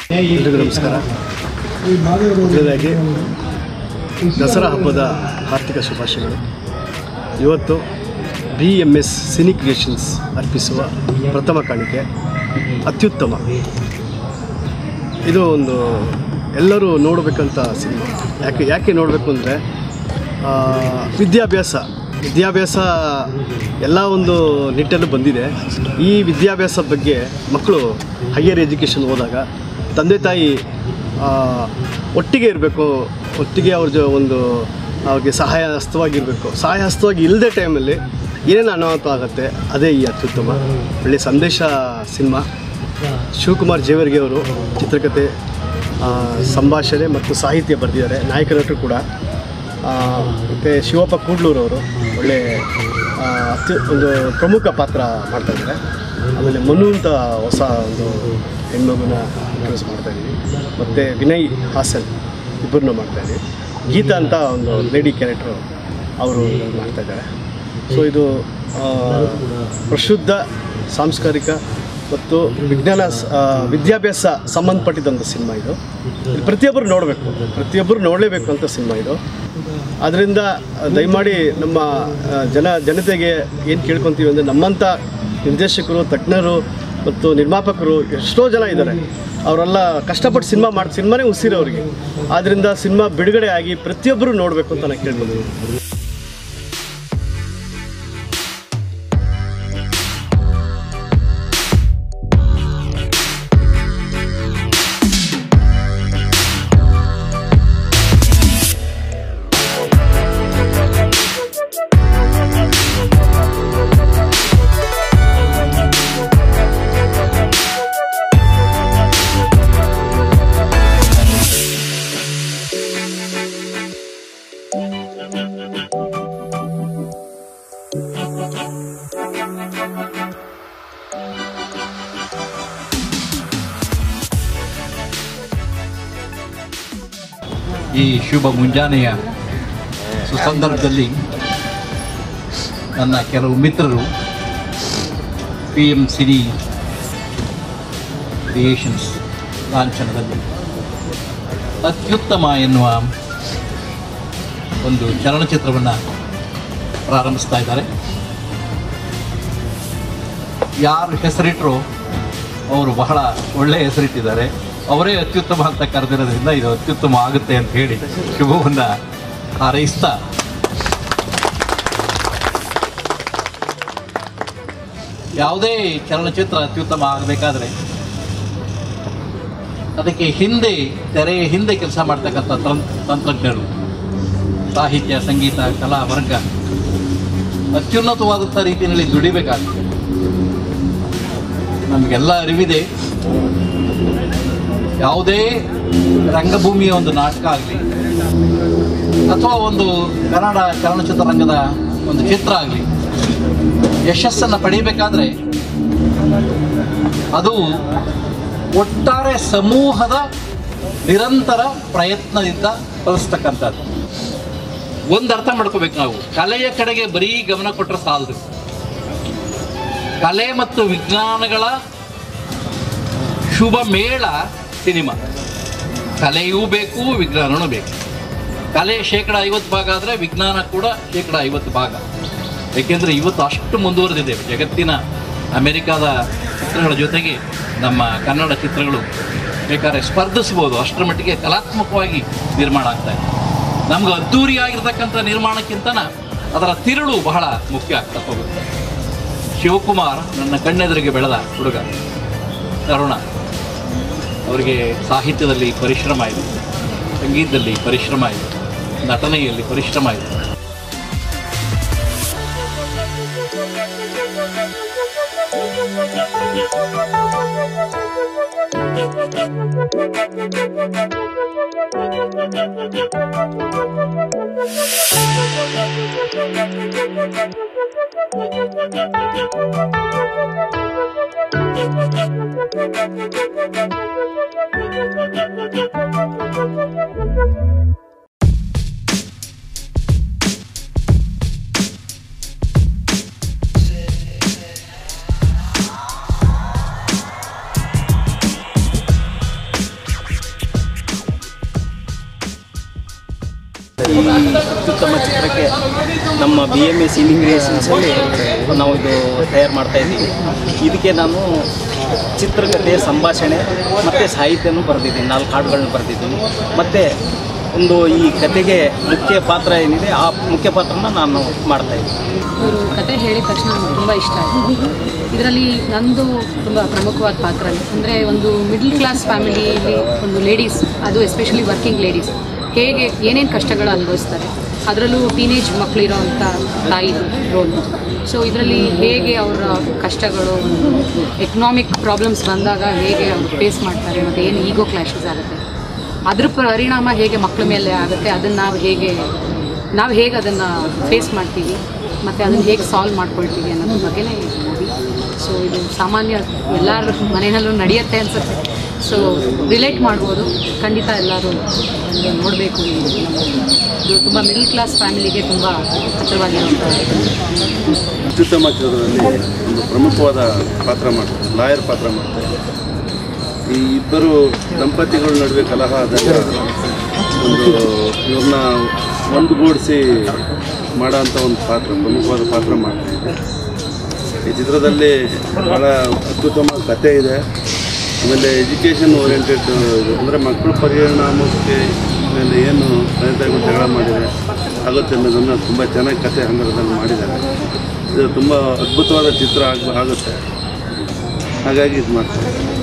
ಎಲ್ರಿಗೂ ನಮಸ್ಕಾರ ಮೊದಲನೇದಾಗಿ ದಸರಾ ಹಬ್ಬದ ಆರ್ಥಿಕ ಶುಭಾಶಯಗಳು ಇವತ್ತು B M S cine creations ಅರ್ಪಿಸುವ ಪ್ರಥಮ ಕಾಣಿಕೆ ಅತ್ಯುತ್ತಮ ಇದು ಒಂದು ಎಲ್ಲರೂ ನೋಡಬೇಕಂತ ಸಿನಿಮಾ ಯಾಕೆ ಯಾಕೆ ನೋಡಬೇಕು ಅಂದರೆ ವಿದ್ಯಾಭ್ಯಾಸ ವಿದ್ಯಾಭ್ಯಾಸ ಎಲ್ಲ ಒಂದು ನಿಟ್ಟಲ್ಲೂ ಬಂದಿದೆ ಈ ವಿದ್ಯಾಭ್ಯಾಸ ಬಗ್ಗೆ ಮಕ್ಕಳು ಹೈಯರ್ ಎಜುಕೇಷನ್ ಹೋದಾಗ ತಂದೆ ತಾಯಿ ಆ, ಒಟ್ಟಿಗೆ ಇರಬೇಕು ಒಟ್ಟಿಗೆ ಅವ್ರ ಜೊ ಒಂದು ಅವ್ರಿಗೆ ಸಹಾಯ ಹಸ್ತವಾಗಿರಬೇಕು ಸಹಾಯ ಹಸ್ತವಾಗಿ ಇಲ್ಲದೆ ಟೈಮಲ್ಲಿ ಏನೇನು ಅನಾಹುತ ಆಗುತ್ತೆ ಅದೇ ಈ ಅತ್ಯುತ್ತಮ ಒಳ್ಳೆಯ ಸಂದೇಶ ಸಿನಿಮಾ ಶಿವಕುಮಾರ್ ಜೇವರ್ಗಿ ಅವರು ಚಿತ್ರಕಥೆ ಆ, ಸಂಭಾಷಣೆ ಮತ್ತು ಸಾಹಿತ್ಯ ಬರೆದಿದ್ದಾರೆ ನಾಯಕ ನಟರು ಕೂಡ ಮತ್ತು ಶಿವಪ್ಪ ಕೂಡ್ಲೂರವರು ಒಳ್ಳೆ ಆ, ಅತ್ಯು ಒಂದು ಪ್ರಮುಖ ಪಾತ್ರ ಮಾಡ್ತಾ ಇದ್ದಾರೆ ಆಮೇಲೆ ಮನು ಅಂತ ಹೊಸ ಒಂದು ಹೆಣ್ಮಗುನ ಇಂಟ್ರೊಡ್ಯೂಸ್ ಮಾಡ್ತಾ ಇದ್ದೀವಿ ಮತ್ತು ವಿನಯ್ ಹಾಸನ್ ಇಬ್ಬರನ್ನೂ ಮಾಡ್ತಾ ಇದ್ದೀವಿ ಗೀತಾ ಅಂತ ಒಂದು ಲೇಡಿ ಕ್ಯಾರೆಕ್ಟ್ರು ಅವರು ಮಾಡ್ತಾ ಇದ್ದಾರೆ ಸೊ ಇದು ಆ, ಪ್ರಶುದ್ಧ ಸಾಂಸ್ಕಾರಿಕ ಮತ್ತು ವಿಜ್ಞಾನ ಸ- ಆ, ವಿದ್ಯಾಭ್ಯಾಸ ಸಂಬಂಧಪಟ್ಟಿದ್ದಂಥ ಸಿನಿಮಾ ಇದು ಇದು ಪ್ರತಿಯೊಬ್ಬರು ನೋಡಬೇಕು ಪ್ರತಿಯೊಬ್ಬರು ನೋಡಲೇಬೇಕು ಅಂತ ಸಿನಿಮಾ ಇದು ಆದ್ದರಿಂದ ದಯಮಾಡಿ ನಮ್ಮ ಆ, ಜನ ಜನತೆಗೆ ಏನು ಕೇಳ್ಕೊತೀವಿ ಅಂದರೆ ನಮ್ಮಂಥ ನಿರ್ದೇಶಕರು ತಜ್ಞರು ಮತ್ತು ನಿರ್ಮಾಪಕರು ಎಷ್ಟೋ ಜನ ಇದ್ದಾರೆ ಅವರೆಲ್ಲ ಕಷ್ಟಪಟ್ಟು ಸಿನಿಮಾ ಮಾಡಿ ಸಿನಿಮಾನೇ ಉಸಿರು ಅವರಿಗೆ ಆದ್ದರಿಂದ ಸಿನಿಮಾ ಬಿಡುಗಡೆ ಆಗಿ ಪ್ರತಿಯೊಬ್ಬರು ನೋಡಬೇಕು ಅಂತ ನಾನು ಕೇಳ್ಬೋದು ಈ ಶುಭ ಮುಂಜಾನೆಯ ಸುಸಂದರ್ಭದಲ್ಲಿ ನನ್ನ ಕೆಲವು ಮಿತ್ರರು ಪಿ ಎಂ ಸಿನಿ ಕ್ರಿಯೇಷನ್ಸ್ ಲಾಂಛನದಲ್ಲಿ ಅತ್ಯುತ್ತಮ ಎನ್ನುವ ಒಂದು ಚಲನಚಿತ್ರವನ್ನು ಪ್ರಾರಂಭಿಸ್ತಾ ಇದ್ದಾರೆ ಯಾರು ಹೆಸರಿಟ್ಟರು ಅವರು ಬಹಳ ಒಳ್ಳೆಯ ಹೆಸರಿಟ್ಟಿದ್ದಾರೆ ಅವರೇ ಅತ್ಯುತ್ತಮ ಅಂತ ಕರೆದಿರೋದ್ರಿಂದ ಇದು ಅತ್ಯುತ್ತಮ ಆಗುತ್ತೆ ಅಂತ ಹೇಳಿ ಶುಭವನ್ನು ಹಾರೈಸ್ತಾ ಯಾವುದೇ ಚಲನಚಿತ್ರ ಅತ್ಯುತ್ತಮ ಆಗಬೇಕಾದ್ರೆ ಅದಕ್ಕೆ ಹಿಂದೆ ತೆರೆಯ ಹಿಂದೆ ಕೆಲಸ ಮಾಡ್ತಕ್ಕಂಥ ತಂ- ತಂತ್ರಜ್ಞರು ಸಾಹಿತ್ಯ ಸಂಗೀತ ಕಲಾ ವರ್ಗ ಅತ್ಯುನ್ನತವಾದಂಥ ರೀತಿಯಲ್ಲಿ ದುಡಿಬೇಕಾಗ್ತದೆ ನಮಗೆಲ್ಲ ಅರಿವಿದೆ ಯಾವುದೇ ರಂಗಭೂಮಿಯ ಒಂದು ನಾಟಕ ಆಗಲಿ ಅಥವಾ ಒಂದು ಕನ್ನಡ ಚಲನಚಿತ್ರರಂಗದ ಒಂದು ಚಿತ್ರ ಆಗಲಿ ಯಶಸ್ಸನ್ನು ಪಡೀಬೇಕಾದ್ರೆ ಅದು ಒಟ್ಟಾರೆ ಸಮೂಹದ ನಿರಂತರ ಪ್ರಯತ್ನದಿಂದ ಫಲಿಸ್ತಕ್ಕಂಥದ್ದು ಒಂದು ಅರ್ಥ ಮಾಡ್ಕೋಬೇಕು ನಾವು ಕಲೆಯ ಕಡೆಗೆ ಬರೀ ಗಮನ ಕೊಟ್ಟರೆ ಸಾಲದು ಕಲೆ ಮತ್ತು ವಿಜ್ಞಾನಗಳ ಶುಭ ಮೇಳ ಸಿನಿಮಾ ಕಲೆಯೂ ಬೇಕು ವಿಜ್ಞಾನನೂ ಬೇಕು ಕಲೆ ಶೇಕಡ ಐವತ್ತು ಭಾಗ ಆದರೆ ವಿಜ್ಞಾನ ಕೂಡ ಶೇಕಡ ಐವತ್ತು ಭಾಗ ಏಕೆಂದರೆ ಇವತ್ತು ಅಷ್ಟು ಮುಂದುವರೆದಿದೆ ಜಗತ್ತಿನ ಅಮೆರಿಕಾದ ಚಿತ್ರಗಳ ಜೊತೆಗೆ ನಮ್ಮ ಕನ್ನಡ ಚಿತ್ರಗಳು ಬೇಕಾದ್ರೆ ಸ್ಪರ್ಧಿಸ್ಬೋದು ಅಷ್ಟರ ಮಟ್ಟಿಗೆ ಕಲಾತ್ಮಕವಾಗಿ ನಿರ್ಮಾಣ ಆಗ್ತಾ ಇದೆ ನಮ್ಗೆ ಅದ್ಧೂರಿಯಾಗಿರ್ತಕ್ಕಂಥ ನಿರ್ಮಾಣಕ್ಕಿಂತನ ಅದರ ತಿರುಳು ಬಹಳ ಮುಖ್ಯ ಆಗ್ತಾ ಹೋಗುತ್ತೆ ಶಿವಕುಮಾರ್ ನನ್ನ ಕಣ್ಣೆದುರಿಗೆ ಬೆಳೆದ ಹುಡುಗ ತರುಣ ಅವರಿಗೆ ಸಾಹಿತ್ಯದಲ್ಲಿ ಪರಿಶ್ರಮ ಇದೆ ಸಂಗೀತದಲ್ಲಿ ಪರಿಶ್ರಮ ಇದೆ ನಟನೆಯಲ್ಲಿ ಪರಿಶ್ರಮ ಇದೆ ಅತ್ಯುತ್ತಮ ಚಿತ್ರಕ್ಕೆ ನಮ್ಮ ಬಿ ಎಮ್ ಎಸ್ ಇನ್ ಇಂಗ್ರಿಯೇಷನ್ಸಲ್ಲಿ ನಾವು ಇದು ತಯಾರು ಮಾಡ್ತಾ ಇದ್ದೀವಿ ಇದಕ್ಕೆ ನಾನು ಚಿತ್ರಕಥೆ ಸಂಭಾಷಣೆ ಮತ್ತು ಸಾಹಿತ್ಯನೂ ಬರೆದಿದ್ದೀನಿ ನಾಲ್ಕು ಹಾಡುಗಳನ್ನ ಬರೆದಿದ್ದೀನಿ ಮತ್ತು ಒಂದು ಈ ಕತೆಗೆ ಮುಖ್ಯ ಪಾತ್ರ ಏನಿದೆ ಆ ಮುಖ್ಯ ಪಾತ್ರನ ನಾನು ಮಾಡ್ತಾ ಇದ್ದೀನಿ ಇವರು ಕತೆ ಹೇಳಿದ ತಕ್ಷಣ ನನಗೆ ತುಂಬ ಇಷ್ಟ ಆಯಿತು ಇದರಲ್ಲಿ ನಂದು ತುಂಬ ಪ್ರಮುಖವಾದ ಪಾತ್ರ ಅಂದರೆ ಒಂದು ಮಿಡ್ಲ್ ಕ್ಲಾಸ್ ಫ್ಯಾಮಿಲಿಯಲ್ಲಿ ಒಂದು ಲೇಡೀಸ್ ಅದು ಎಸ್ಪೆಷಲಿ ವರ್ಕಿಂಗ್ ಲೇಡೀಸ್ ಹೇಗೆ ಏನೇನು ಕಷ್ಟಗಳು ಅನುಭವಿಸ್ತಾರೆ ಅದರಲ್ಲೂ ಟೀನೇಜ್ ಮಕ್ಕಳಿರೋವಂಥ ತಾಯಿ ರೋಲ್ ಸೊ ಇದರಲ್ಲಿ ಹೇಗೆ ಅವರ ಕಷ್ಟಗಳು ಎಕನಾಮಿಕ್ ಪ್ರಾಬ್ಲಮ್ಸ್ ಬಂದಾಗ ಹೇಗೆ ಅವರು ಫೇಸ್ ಮಾಡ್ತಾರೆ ಮತ್ತು ಏನು ಈಗೋ ಕ್ಲಾಶಸ್ ಆಗುತ್ತೆ ಅದ್ರ ಪರಿಣಾಮ ಹೇಗೆ ಮಕ್ಕಳ ಮೇಲೆ ಆಗುತ್ತೆ ಅದನ್ನು ನಾವು ಹೇಗೆ ನಾವು ಹೇಗೆ ಅದನ್ನು ಫೇಸ್ ಮಾಡ್ತೀವಿ ಮತ್ತು ಅದನ್ನು ಹೇಗೆ ಸಾಲ್ವ್ ಮಾಡ್ಕೊಳ್ತೀವಿ ಅನ್ನೋದ್ರ ಬಗ್ಗೆನೇ ಮೂವಿ ಸೊ ಇದು ಸಾಮಾನ್ಯ ಎಲ್ಲರ ಮನೆಯಲ್ಲೂ ನಡೆಯುತ್ತೆ ಅನಿಸುತ್ತೆ ಸೊ ರಿಲೇಟ್ ಮಾಡ್ಬೋದು ಖಂಡಿತ ಎಲ್ಲರೂ ಒಂದು ನೋಡಬೇಕು ಇದು ತುಂಬ ಮಿಡಲ್ ಕ್ಲಾಸ್ ಫ್ಯಾಮಿಲಿಗೆ ತುಂಬ ಹತ್ತಿರವಾಗಿರುವಂಥ ಅತ್ಯುತ್ತಮ ಚಿತ್ರದಲ್ಲಿ ಒಂದು ಪ್ರಮುಖವಾದ ಪಾತ್ರ ಮಾಡ್ತಾರೆ ಲಾಯರ್ ಪಾತ್ರ ಮಾಡ್ತಾರೆ ಈ ಇಬ್ಬರು ದಂಪತಿಗಳ ನಡುವೆ ಕಲಹ ಆದಾಗ ಒಂದು ಇವ್ರನ್ನ ಒಂದುಗೂಡಿಸಿ ಮಾಡೋಂಥ ಒಂದು ಪಾತ್ರ ಪ್ರಮುಖವಾದ ಪಾತ್ರ ಮಾಡ್ತಾ ಇದೆ ಈ ಚಿತ್ರದಲ್ಲಿ ಭಾಳ ಅತ್ಯುತ್ತಮ ಕಥೆ ಇದೆ ಆಮೇಲೆ ಎಜುಕೇಷನ್ ಓರಿಯೆಂಟೆಡ್ ಇದು ಅಂದರೆ ಮಕ್ಕಳ ಪರಿಣಾಮಕ್ಕೆ ಮೇಲೆ ಏನು ತಂದೆ ತಾಯಿಗಳು ಜಗಳ ಮಾಡಿದೆ ಆಗುತ್ತೆ ಅನ್ನೋದನ್ನು ತುಂಬ ಚೆನ್ನಾಗಿ ಕಥೆ ಹಂಗರದಲ್ಲಿ ಮಾಡಿದ್ದಾರೆ ಇದು ತುಂಬ ಅದ್ಭುತವಾದ ಚಿತ್ರ ಆಗ ಆಗುತ್ತೆ ಹಾಗಾಗಿ ಇದು ಮಾಡ್ತಾರೆ